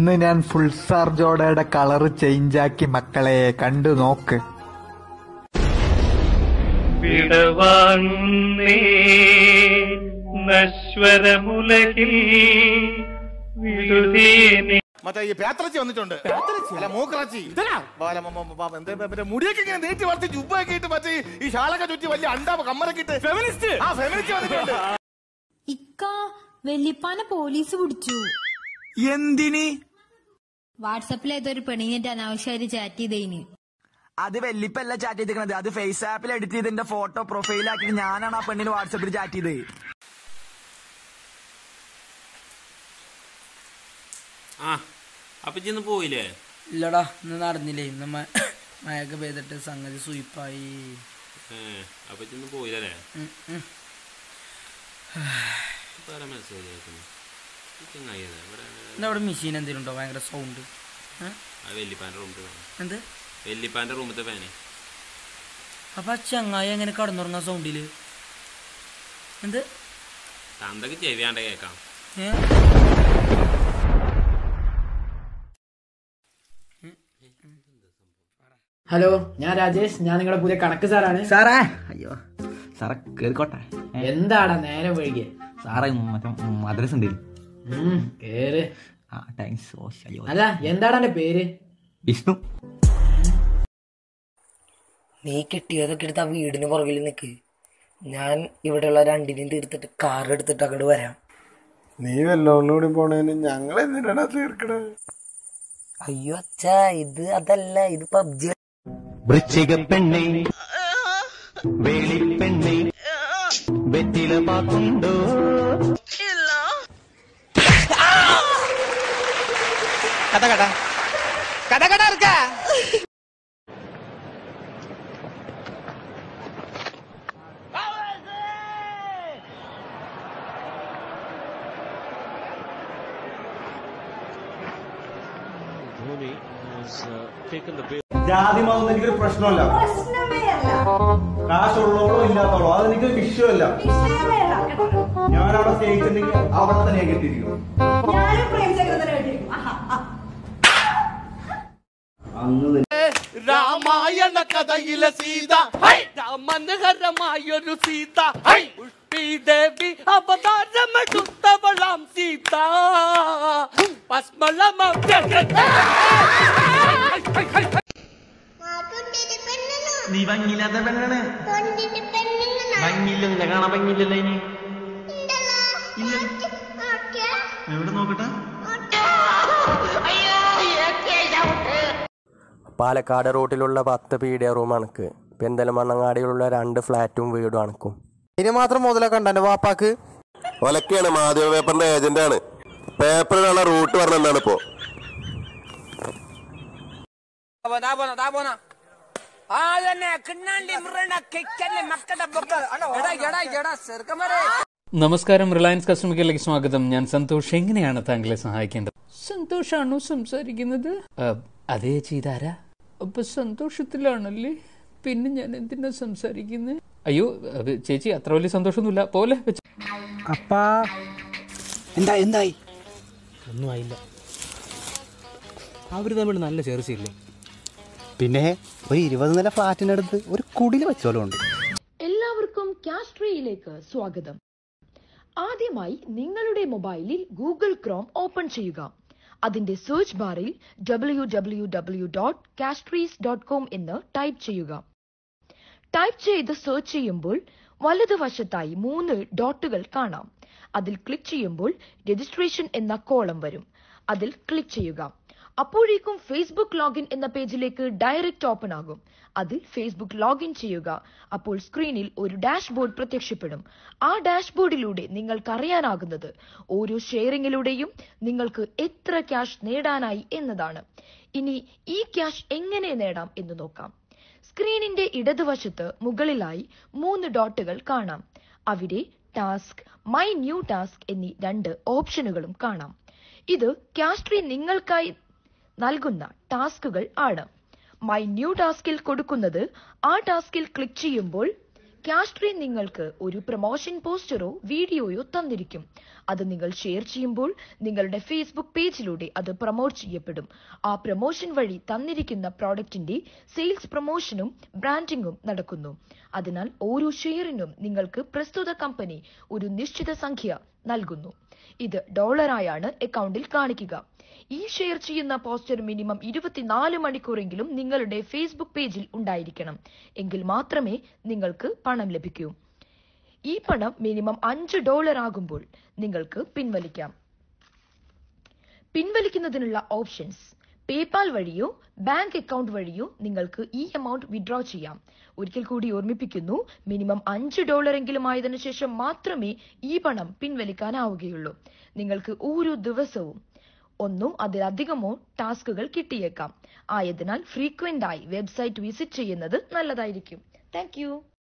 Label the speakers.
Speaker 1: ഇന്ന് ഞാൻ full ചാർജോടെയുടെ colour ചേഞ്ചാക്കി മക്കളെ കണ്ടു നോക്ക്
Speaker 2: വിടവാങ്ങുന്നേ നശ്വരമുലകിൽ വിടുതീനെ
Speaker 3: മറ്റേ ഈ പേത്രച്ചി വന്നിട്ടുണ്ട് അല്ല മൂക്കിറച്ചി ബാല- മ- മ- മ- എന്താ മറ്റേ മുടിയൊക്കെ ഇങ്ങനെ നീട്ടി വളർത്തി ജുബൊക്കെ ഇട്ട് മറ്റേ ഈ ഷാളൊക്കെ ചുറ്റി വലിയ അണ്ട കമ്മലൊക്കെ ഇട്ട് ഫെമിനിസ്റ്റ് ആ ഫെമിനിസ്റ്റ് വന്നിട്ടുണ്ട്
Speaker 4: ഇക്ക വെല്ലിപ്പാനെ പോലീസ് പിടിച്ചു
Speaker 5: എന്തിന്
Speaker 4: വാട്സപ്പിൽ ഏതൊരു പെണ്ണിനെ അനാവശ്യമായിട്ട് ചാറ്റ് ചെയ്തേന്
Speaker 5: അത് വെല്ലിപ്പല്ല ചാറ്റ് ചെയ്തിരിക്കണത് അത് ഫേസ് ആപ്പിൽ എഡിറ്റ് ചെയ്തതിന്റെ ഫോട്ടോ പ്രൊഫൈലാക്കിയിട്ട് ഞാനാണ് ആ പെണ്ണിന് വാട്സപ്പിൽ ചാറ്റ് ചെയ്തത്
Speaker 6: ആ അപ്പൊ ഇന്ന് പോയില്ലേ
Speaker 7: ഇല്ലടാ ഇന്ന് നടന്നില്ലേ ഇന്ന് മ- മഴയൊക്കെ പെയ്തിട്ട് സംഗതി സുയിപ്പായി
Speaker 6: ഏ അപ്പൊ ഇന്ന് പോയില്ലേ
Speaker 7: ഉം, ഉം.
Speaker 6: മെസ്സേജ് അയക്കുന്നു ഈ ചങ്ങായി ഏതാ? ഇവിടെ
Speaker 7: ഇന്ന് അവിടെ മെഷീൻ എന്തെങ്കിലും ഉണ്ടോ ഭയങ്കര സൗണ്ട്
Speaker 6: ആ വെല്ലിപ്പാന്റെ റൂമിൽ
Speaker 7: എന്ത്
Speaker 6: വെല്ലിപ്പാന്റെ റൂമത്തെ ഫാന്
Speaker 7: അപ്പൊ ആ ചങ്ങായി എങ്ങനെ കടന്നുറങ്ങാൻ സൗണ്ടില് എന്ത്
Speaker 6: തന്തക്ക് ചെവിയാണ്ട കേക്കാം
Speaker 7: ഏ
Speaker 8: ഹലോ ഞാൻ രാജേഷ് ഞാൻ നിങ്ങളുടെ പുതിയ കണക്ക് സാറാണ്
Speaker 9: സാറേ അയ്യോ സാറേ കേറിക്കോട്ടെ
Speaker 8: എന്താടാ നേരെ വൈകിയ
Speaker 9: സാറേ മറ്റേ മദ്രസ ഉണ്ട്
Speaker 8: കേറ്
Speaker 9: ആ താങ്ക്സ് ഓ അയ്യോ
Speaker 8: അല്ല എന്താടാ എന്റെ പേര്
Speaker 9: വിഷ്ണു
Speaker 7: നീ കിട്ടിയതൊക്കെ എടുത്ത് ആ വീടിന് പുറകിൽ നിൽക്ക് ഞാൻ ഇവിടെയുള്ള രണ്ടിനെയും തീർത്തിട്ട് കാർ എടുത്തിട്ട് അങ്ങോട്ട് വരാം
Speaker 3: നീ വല്ലോണൂടി പോണേന് ഞങ്ങൾ എന്തിനാ തീർക്കണേ
Speaker 7: അയ്യോ അച്ഛാ ഇത് അതല്ല ഇത് പബ്ജി
Speaker 9: വൃശ്ചിക പെണ്ണെ വേളിപ്പെണ്ണെ വെറ്റില പാക്കുണ്ടോ
Speaker 5: കഥ കഥ കഥ കഥ ഇറക്കാ
Speaker 10: ജാതി മതം എനിക്കൊരു പ്രശ്നമല്ല കാശുള്ളവളോ ഇല്ലാത്തവളോ അത് എനിക്ക് വിഷയമല്ല ഞാൻ അവിടെ സ്നേഹിച്ചിട്ടുണ്ടെങ്കിൽ അവിടെ തന്നെ കിട്ടിയിരിക്കും അന്ന്
Speaker 5: രാമായണ കഥയിലെ സീത മനോഹരമായൊരു സീത ദേവി അവതാരമെടുത്തവളാം സീത പസ്മളമം
Speaker 9: നീ ഭംഗിയില്ലാത്ത പെണ്ണാണ് ഭംഗിയില്ല കാണാൻ ഭംഗിയില്ലല്ലോ ഇനി ഇല്ല എവിടെ നോക്കട്ടെ
Speaker 11: പാലക്കാട് റൂട്ടിലുള്ള പത്ത് പീഡിയ റൂം അണക്ക് പെന്തലമണ്ണങ്ങാടിയിലുള്ള രണ്ട് ഫ്ലാറ്റും വീടും അണക്കും
Speaker 3: ഇനി മാത്രം മുതലൊക്കെ എന്റെ വാപ്പാക്ക്
Speaker 11: ഒലക്കെയാണ് മാധ്യമ പേപ്പറിന്റെ ഏജന്റ് ആണ് പേപ്പറിലുള്ള റൂട്ട് പറഞ്ഞെന്താണ് ഇപ്പോ
Speaker 12: നമസ്കാരം റിലയൻസ് കസ്റ്റമർ കെയറിലേക്ക് സ്വാഗതം ഞാൻ സന്തോഷ് എങ്ങനെയാണ് താങ്കളെ സഹായിക്കേണ്ടത് സന്തോഷാണോ സംസാരിക്കുന്നത് ആ, അതേ ചെയ്താരാ അപ്പൊ സന്തോഷത്തിലാണല്ലേ പിന്നെ ഞാൻ എന്തിനാ സംസാരിക്കുന്നത് അയ്യോ അത് ചേച്ചി അത്ര വലിയ സന്തോഷമൊന്നുമില്ല പോലെ വെച്ച്
Speaker 5: അപ്പാ എന്താ എന്തായി ഒന്നും ആയില്ല അവര് തമ്മിൽ നല്ല ചേർച്ചയില്ലേ
Speaker 10: പിന്നെ ഒരു ഇരുപത് നില ഫ്ലാറ്റിനടുത്ത് ഒരു കുടിൽ വെച്ചോലും ഉണ്ട്
Speaker 4: എല്ലാവർക്കും കാസ്ട്രിയിലേക്ക് സ്വാഗതം ആദ്യമായി നിങ്ങളുടെ മൊബൈലിൽ ഗൂഗിൾ ക്രോം ഓപ്പൺ ചെയ്യുക അതിന്റെ സെർച്ച് ബാറിൽ W W W dot castries dot com എന്ന് ടൈപ്പ് ചെയ്യുക ടൈപ്പ് ചെയ്ത് സെർച്ച് ചെയ്യുമ്പോൾ വലതുവശത്തായി മൂന്ന് ഡോട്ടുകൾ കാണാം അതിൽ ക്ലിക്ക് ചെയ്യുമ്പോൾ രജിസ്ട്രേഷൻ എന്ന കോളം വരും അതിൽ ക്ലിക്ക് ചെയ്യുക അപ്പോഴേക്കും ഫേസ്ബുക്ക് ലോഗിൻ എന്ന പേജിലേക്ക് ഡയറക്റ്റ് ഓപ്പൺ ആകും അതിൽ ഫേസ്ബുക്ക് ലോഗിൻ ചെയ്യുക അപ്പോൾ സ്ക്രീനിൽ ഒരു ഡാഷ്ബോർഡ് പ്രത്യക്ഷപ്പെടും ആ ഡാഷ്ബോർഡിലൂടെ നിങ്ങൾക്ക് അറിയാനാകുന്നത് ഓരോ ഷെയറിങ്ങിലൂടെയും നിങ്ങൾക്ക് എത്ര ക്യാഷ് നേടാനായി എന്നതാണ് ഇനി ഈ ക്യാഷ് എങ്ങനെ നേടാം എന്ന് നോക്കാം സ്ക്രീനിന്റെ ഇടതുവശത്ത് മുകളിലായി മൂന്ന് ഡോട്ടുകൾ കാണാം അവിടെ ടാസ്ക് മൈ ന്യൂ ടാസ്ക് എന്നീ രണ്ട് ഓപ്ഷനുകളും കാണാം ഇത് കാസ്ട്രി നിങ്ങൾക്കായി നൽകുന്ന ടാസ്കുകൾ ആണ് മൈ ന്യൂ ടാസ്കിൽ കൊടുക്കുന്നത് ആ ടാസ്കിൽ ക്ലിക്ക് ചെയ്യുമ്പോൾ കാസ്ട്രി നിങ്ങൾക്ക് ഒരു പ്രൊമോഷൻ പോസ്റ്ററോ വീഡിയോയോ തന്നിരിക്കും അത് നിങ്ങൾ ഷെയർ ചെയ്യുമ്പോൾ നിങ്ങളുടെ ഫേസ്ബുക്ക് പേജിലൂടെ അത് പ്രൊമോട്ട് ചെയ്യപ്പെടും ആ പ്രൊമോഷൻ വഴി തന്നിരിക്കുന്ന പ്രോഡക്റ്റിന്റെ സെയിൽസ് പ്രൊമോഷനും ബ്രാൻഡിംഗും നടക്കുന്നു അതിനാൽ ഓരോ ഷെയറിനും നിങ്ങൾക്ക് പ്രസ്തുത കമ്പനി ഒരു നിശ്ചിത സംഖ്യ നൽകുന്നു ഇത് ഡോളറായാണ് അക്കൗണ്ടിൽ കാണിക്കുക ഈ ഷെയർ ചെയ്യുന്ന പോസ്റ്റർ മിനിമം ഇരുപത്തിനാല് മണിക്കൂറെങ്കിലും നിങ്ങളുടെ ഫേസ്ബുക്ക് പേജിൽ ഉണ്ടായിരിക്കണം എങ്കിൽ മാത്രമേ നിങ്ങൾക്ക് പണം ലഭിക്കൂ ഈ പണം മിനിമം അഞ്ച് ഡോളർ ആകുമ്പോൾ നിങ്ങൾക്ക് പിൻവലിക്കാം പിൻവലിക്കുന്നതിനുള്ള ഓപ്ഷൻസ് പേപാൽ വഴിയോ ബാങ്ക് അക്കൗണ്ട് വഴിയോ നിങ്ങൾക്ക് ഈ എമൗണ്ട് വിഡ്രോ ചെയ്യാം ഒരിക്കൽ കൂടി ഓർമ്മിപ്പിക്കുന്നു മിനിമം അഞ്ച് ഡോളർ എങ്കിലും ആയതിനു ശേഷം മാത്രമേ ഈ പണം പിൻവലിക്കാനാവുകയുള്ളൂ നിങ്ങൾക്ക് ഓരോ ദിവസവും ഒന്നോ അതിലധികമോ ടാസ്കുകൾ കിട്ടിയേക്കാം ആയതിനാൽ ഫ്രീക്വന്റ് ആയി വെബ്സൈറ്റ് വിസിറ്റ് ചെയ്യുന്നത് നല്ലതായിരിക്കും താങ്ക്